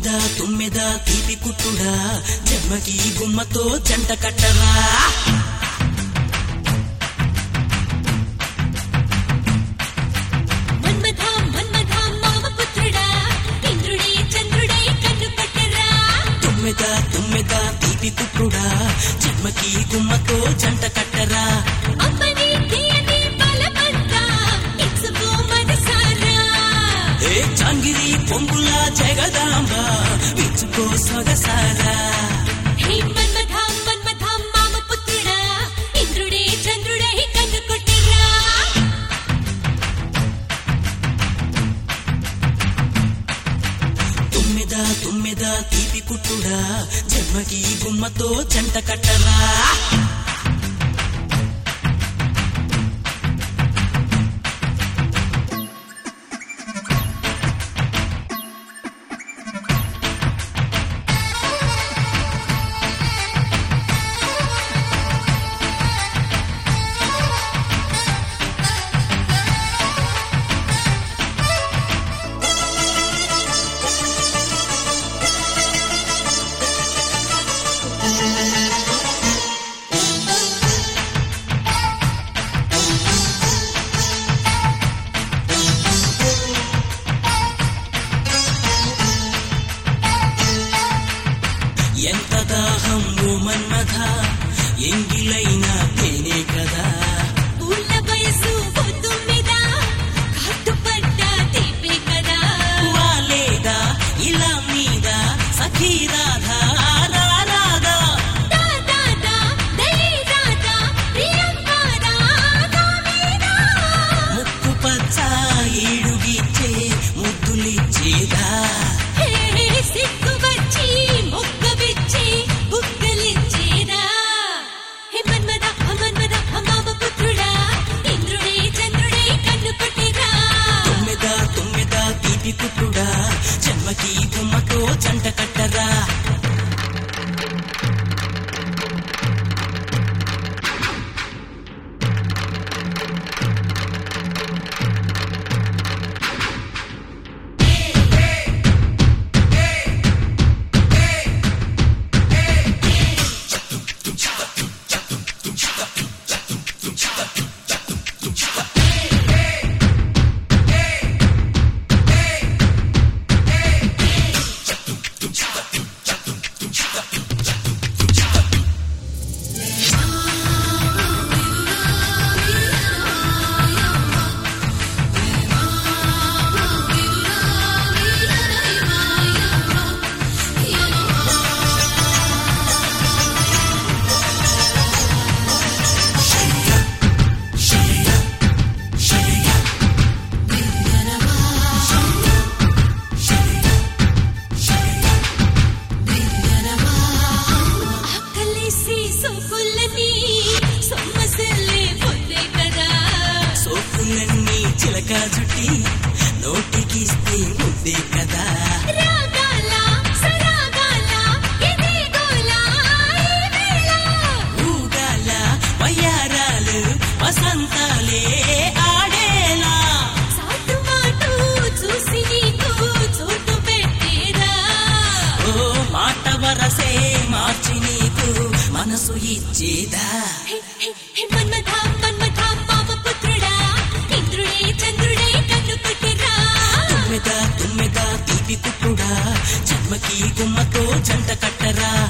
తుమ్మెద తుమ్మెద తీపి కుట్టుడా జన్మకి గుమ్మతో జంట కట్టరా మన్మథ మన్మథ మామపుత్రుడా ఇంద్రుడే చంద్రుడే కన్ను కట్టరా తుమ్మెద తుమ్మెద తీపి కుట్టుడా జన్మకి గుమ్మతో జంట కట్టరా అమ్మని తీయని బలమంతా ఇచ్చుకో మనసారా ఏ చాంగిరి పొంగుల జగదాంబ విచ్చుకో సొగసారా హే మన్మథ మన్మథ మామపుత్రుడా ఇంద్రుడే చంద్రుడే కన్ను కొట్టరా తుమ్మెద తుమ్మెద తీపి కుట్టుడా జన్మకి గుమ్మతో జంట కట్టరా ఎంత దాహం ఓ మన్మథ ఎంగిలైనా తేనే కదా పూల వయసు పొద్దుమిద కట్టుపడ్డ తీపే కదా వాలేదా ఇలా మీద సఖీ రాధా రా రాధా దా దా దా దయే రాధా ప్రియంకారా దామేదా ముక్కు పచ్చ ఈడుగిచ్చే ముద్దులిచ్చేదా హే సిగ్గు వచ్చి మొక్క విచ్చి బుగ్గలిచ్చేదా హే మన్మద మన్మద మామ పుత్రుడా ఇంద్రుడే చంద్రుడే కన్ను కొట్టిరా తుమ్మెద తుమ్మెద తీపి కుట్టుడా జన్మకి గుమ్మతో జంట కట్టరా ఆకలేసి సోకులని సొమ్మసిల్లే పొద్దే కదా సోకులన్నీ చిలక జుట్టి నోటికిస్తే ముద్దే కదా రాగాల సరాగాల ఇదే గోల ఈ వేళ ఊగాల వయ్యారాలు వసంతాలే ఆడేలా సాటు మాటు చూసి నీకు చోటు పెట్టేదా ఓ మాట వరసే మార్చి నీకు మనసు ఇచ్చేదా హే, హే, హే, మన్మథ మన్మథ మామ పుత్రుడా ఇంద్రుడే చంద్రుడే కన్ను కొట్టిరా తుమ్మెద తుమ్మెద తీపి కుట్టుడా జన్మకి గుమ్మతో జంట కట్టరా